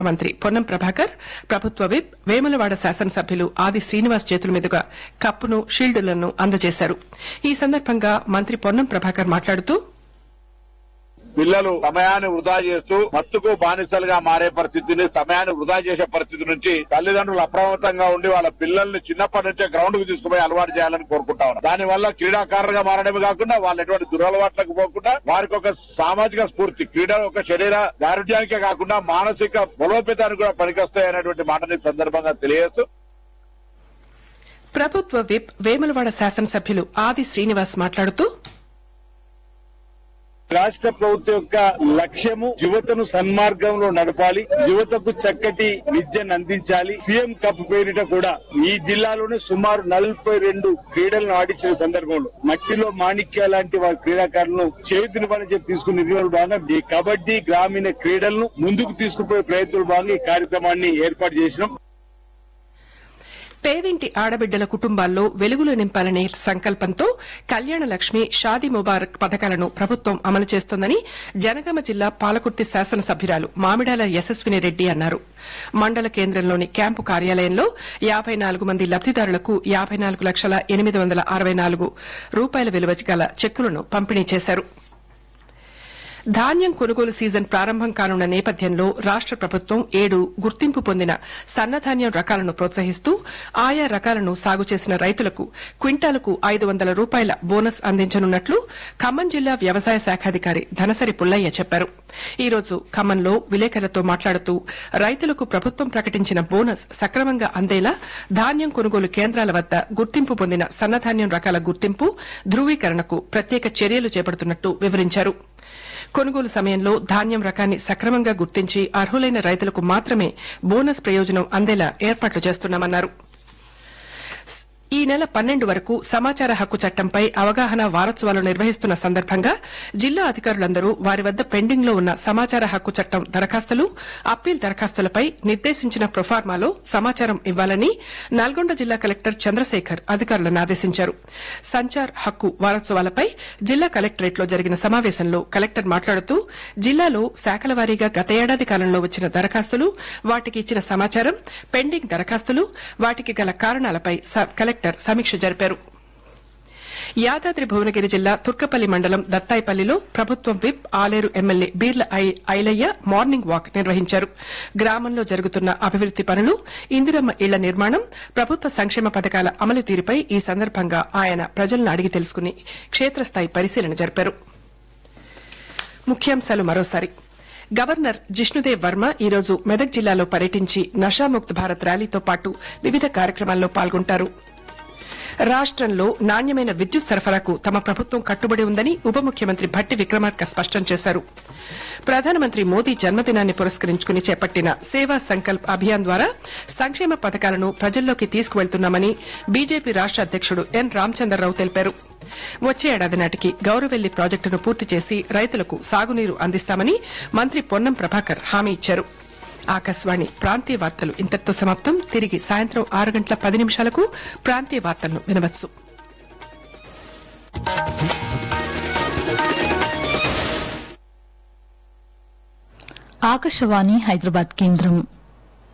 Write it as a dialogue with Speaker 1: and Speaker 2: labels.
Speaker 1: మంత్రి పొన్నం ప్రభాకర్ ప్రభుత్వ విప్ వేములవాడ శాసనసభ్యులు ఆది శ్రీనివాస్ చేతుల మీదుగా కప్పును షీల్డులను అందజేశారు ఈ సందర్భంగా మంత్రి పొన్నం ప్రభాకర్ మాట్లాడుతూ
Speaker 2: పిల్లలు సమయాన్ని వృధా చేస్తూ మత్తుకు బానిసలుగా మారే పరిస్థితిని సమయాన్ని వృధా చేసే పరిస్థితి నుంచి తల్లిదండ్రులు అప్రమత్తంగా ఉండి వాళ్ళ పిల్లల్ని చిన్నప్పటి నుంచే గ్రౌండ్ కు తీసుకుపోయి అలవాటు చేయాలని కోరుకుంటా ఉన్నారు దాని వల్ల క్రీడాకారులుగా మారడమే కాకుండా వాళ్ళు ఎటువంటి దురలవాట్లకు పోకుండా వారికి ఒక సామాజిక స్ఫూర్తి క్రీడ ఒక శరీర దారుఢ్యానికే కాకుండా మానసిక బలోపేతానికి కూడా పనికొస్తాయి అనేటువంటి మాటని ఈ సందర్భంగా తెలియజేస్తూ
Speaker 1: ప్రభుత్వ విప్ వేములవాడ శాసనసభ్యులు ఆది శ్రీనివాస్ మాట్లాడుతూ
Speaker 3: రాష్ట్ర ప్రభుత్వం యొక్క లక్ష్యము యువతను సన్మార్గంలో నడపాలి యువతకు చక్కటి విద్యను అందించాలి సీఎం కప్ పేరిట కూడా ఈ జిల్లాలోనే సుమారు నలభై రెండు క్రీడలను ఆడించిన సందర్భంలో మట్టిలో మాణిక్య లాంటి వారి క్రీడాకారులను చేతినివ్వాలని చెప్పి తీసుకున్న నిర్ణయంలో భాగంగా ఈ కబడ్డీ గ్రామీణ క్రీడలను ముందుకు తీసుకుపోయే ప్రయత్నంలో భాగంగా ఈ కార్యక్రమాన్ని ఏర్పాటు చేసినాం
Speaker 1: పేదింటి ఆడబిడ్డల కుటుంబాల్లో వెలుగులు నింపాలనే సంకల్పంతో కళ్యాణ లక్ష్మి షాదీ ముబారక్ పథకాలను ప్రభుత్వం అమలు చేస్తోందని జనగామ జిల్లా పాలకుర్తి శాసనసభ్యురాలు మామిడాల యశస్విని రెడ్డి అన్నారు మండల కేంద్రంలోని క్యాంపు కార్యాలయంలో యాబై నాలుగు మంది లబ్దిదారులకు యాబై నాలుగు లక్షల ఎనిమిది వందల అరవై నాలుగు రూపాయల విలువ గల చెక్కులను పంపిణీ చేశారు ధాన్యం కొనుగోలు సీజన్ ప్రారంభం కానున్న నేపథ్యంలో రాష్ట ప్రభుత్వం ఏడు గుర్తింపు పొందిన సన్నధాన్యం రకాలను ప్రోత్సహిస్తూ ఆయా రకాలను సాగు చేసిన రైతులకు క్వింటాలకు ఐదు వందల రూపాయల బోనస్ అందించనున్నట్లు ఖమ్మం జిల్లా వ్యవసాయ శాఖాధికారి ధనసరి పుల్లయ్య చెప్పారు ఈ రోజు ఖమ్మంలో విలేకరులతో మాట్లాడుతూ రైతులకు ప్రభుత్వం ప్రకటించిన బోనస్ సక్రమంగా అందేలా ధాన్యం కొనుగోలు కేంద్రాల వద్ద గుర్తింపు పొందిన సన్నధాన్యం రకాల గుర్తింపు ధృవీకరణకు ప్రత్యేక చర్యలు చేపడుతున్నట్టు వివరించారు కొనుగోలు సమయంలో ధాన్యం రకాన్ని సక్రమంగా గుర్తించి అర్హులైన రైతులకు మాత్రమే బోనస్ ప్రయోజనం అందేలా ఏర్పాట్లు చేస్తున్నామన్నారు ఈ నెల పన్నెండు వరకు సమాచార హక్కు చట్టంపై అవగాహన వారోత్సవాలు నిర్వహిస్తున్న సందర్భంగా జిల్లా అధికారులందరూ వారి వద్ద పెండింగ్ లో ఉన్న సమాచార హక్కు చట్టం దరఖాస్తులు అప్పీల్ దరఖాస్తులపై నిర్దేశించిన ప్రొఫార్మాలో సమాచారం ఇవ్వాలని నల్గొండ జిల్లా కలెక్టర్ చంద్రశేఖర్ అధికారులను ఆదేశించారు సంచార్ హక్కు వారోత్సవాలపై జిల్లా కలెక్టరేట్లో జరిగిన సమావేశంలో కలెక్టర్ మాట్లాడుతూ జిల్లాలో శాఖల వారీగా గత ఏడాది కాలంలో వచ్చిన దరఖాస్తులు వాటికి ఇచ్చిన సమాచారం పెండింగ్ దరఖాస్తులు వాటికి గల కారణాలపై స- కలెక్టర్ సమీక్ష జరిపారు యాదాద్రి భువనగిరి జిల్లా తుర్కపల్లి మండలం దత్తాయిపల్లిలో ప్రభుత్వం విప్ ఆలేరు ఎమ్మెల్యే బీర్ల ఐ- ఐలయ్య మార్నింగ్ వాక్ నిర్వహించారు గ్రామంలో జరుగుతున్న అభివృద్ది పనులు ఇందిరమ్మ ఇళ్ల నిర్మాణం ప్రభుత్వ సంక్షేమ పథకాల అమలు తీరుపై ఈ సందర్భంగా ఆయన ప్రజలను అడిగి తెలుసుకుని క్షేత్రస్థాయి పరిశీలన జరిపారు ముఖ్యాంశాలు మరోసారి గవర్నర్ జిష్ణుదేవ్ వర్మ ఈరోజు మెదక్ జిల్లాలో పర్యటించి నషాముక్త్ భారత్ ర్యాలీతో పాటు వివిధ కార్యక్రమాల్లో పాల్గొంటారు రాష్టంలో నాణ్యమైన విద్యుత్ సరఫరాకు తమ ప్రభుత్వం కట్టుబడి ఉందని ఉప ముఖ్యమంత్రి భట్టి విక్రమార్క స్పష్టం చేశారు ప్రధానమంత్రి మోదీ జన్మదినాన్ని పురస్కరించుకుని చేపట్టిన సేవా సంకల్ప్ అభియాన్ ద్వారా సంక్షేమ పథకాలను ప్రజల్లోకి తీసుకువెళ్తున్నామని బీజేపీ రాష్ట అధ్యకుడు ఎన్ రామచంద్రరావు తెలిపారు వచ్చే ఏడాది నాటికి గౌరవెల్లి ప్రాజెక్టును పూర్తి చేసి రైతులకు సాగునీరు అందిస్తామని మంత్రి పొన్నం ప్రభాకర్ హామీ ఇచ్చారు ఆకాశవాణి ప్రాంతీయ వార్తలు ఇంతటితో సమాప్తం తిరిగి సాయంత్రం ఆరు గంటల పది నిమిషాలకు ప్రాంతీయ వార్తలను వినవచ్చు
Speaker 4: ఆకాశవాణి హైదరాబాద్ కేంద్రం